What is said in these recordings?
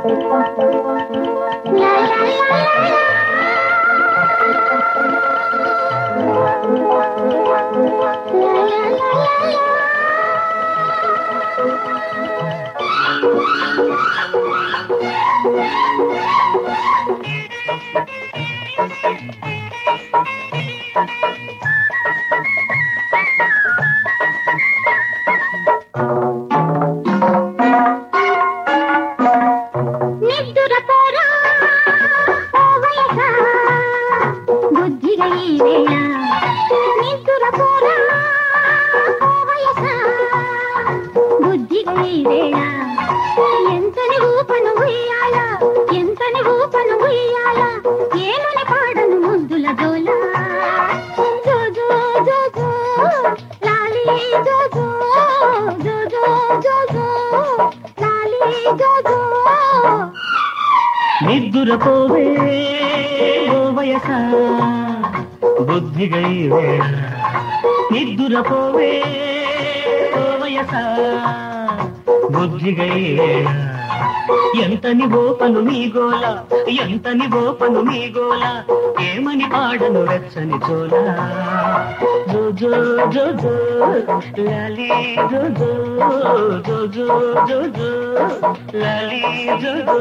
లా లా లా లా లా లా లా లా నిద్దురపోరా ఓ వయస బుద్ధిగా ఈ వేళ నిద్దురపోరా ఓ వయస బుద్ధిగా ఈ వేళ ఎంతని ఊపను ఉయ్యాల ఎంతని ఊపను ఉయ్యాల ఏమని పాడను ముద్దుల జోల జో జో జో జో లాలి జో జో జో జో జో జో లాలి జో జో నిద్దురపోవే ఓ వయస బుద్ధిగై వేళ నిద్దురపోవే ఓ వయస బుద్ధిగై వేళ ఎంతని ఓపను నీ గోల ఎంతని ఓపను నీ గోల ఏమని పాడను వెచ్చని జోల జో జో జో జో లాలి జో జో జో జో జో జో లాలి జో జో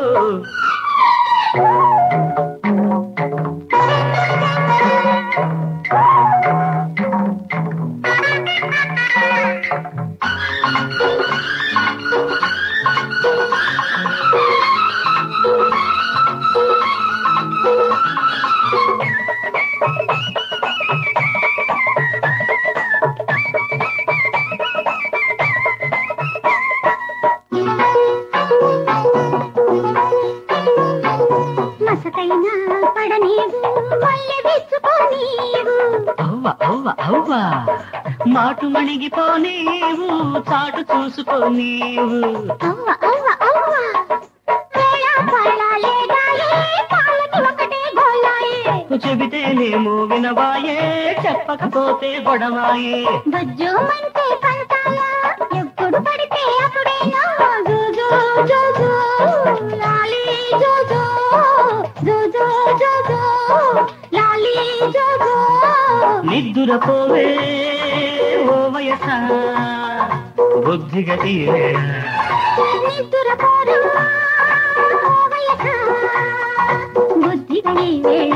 మసకైనా పడనీవు మల్లె విచ్చుకోనీవు అవ్వ అవ్వ అవ్వ మాటు మణిగిపోనీవు చాటు చూసుకోనీవు అవ్వ అవ్వ అవ్వ వేళ పళ్ళాలేగాయే పాలకి ఒకటే గోలాయే చెబితేనేమో వినవాయే చెప్పకపోతే గొడవాయే బజ్జో మంటే పంతాల ఎప్పుడు పడితే అప్పుడేనో జో జో జో జో లాలి జో జో జో జో జో జో లాలి జో జో నిద్దురపోవే ఓ వయస బుద్ధిగతి వేళ నిద్దురపోరు ఓ వయస బుద్ధిగా ఈ వేళ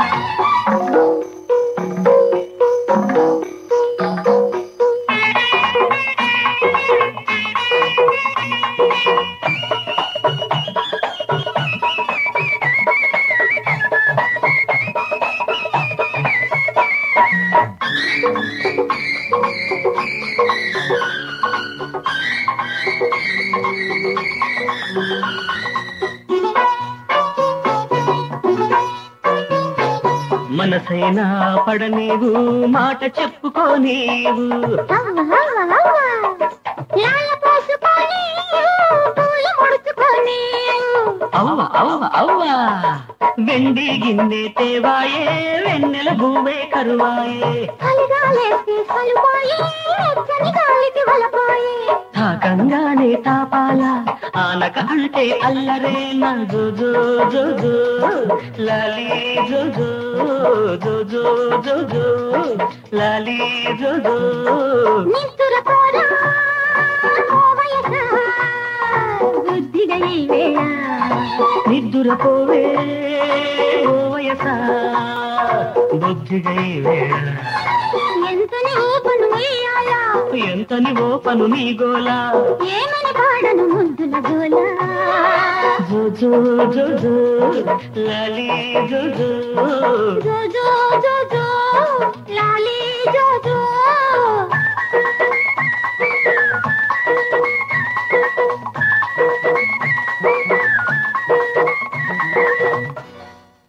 మనసైనా పడనీవు మాట చెప్పుకోనీవు అవ్వ అవ్వ అవ్వ లాల పోసుకొని పూలు ముడుచుకొని అవ్వ అవ్వ అవ్వ వెండి గిన్నె తేవాయే వెన్నెల భూవే కరువాయే కలిగాలేసి కలుపోయి ఎచ్చని గాలికి వలపోయి తాకంగానే తాపాల ఆనక అంటే అల్లరే నా జో జో జో జో లాలి జో జో జో జో జో జో లాలి జో జో నిద్దుర పోరా ఓ వయస బుద్ధిగా ఈ వేళ నిద్దురపోవే ఓ వయస బుద్ధిగై వేళ ఎంతని ఊపను ఉయ్యాలా ఎంతని ఓపను నీ గోలా ఏమని పాడను ముద్దుల గోల జో జో జో జో లాలి జో జో జో జో జో జో లాలి జో జో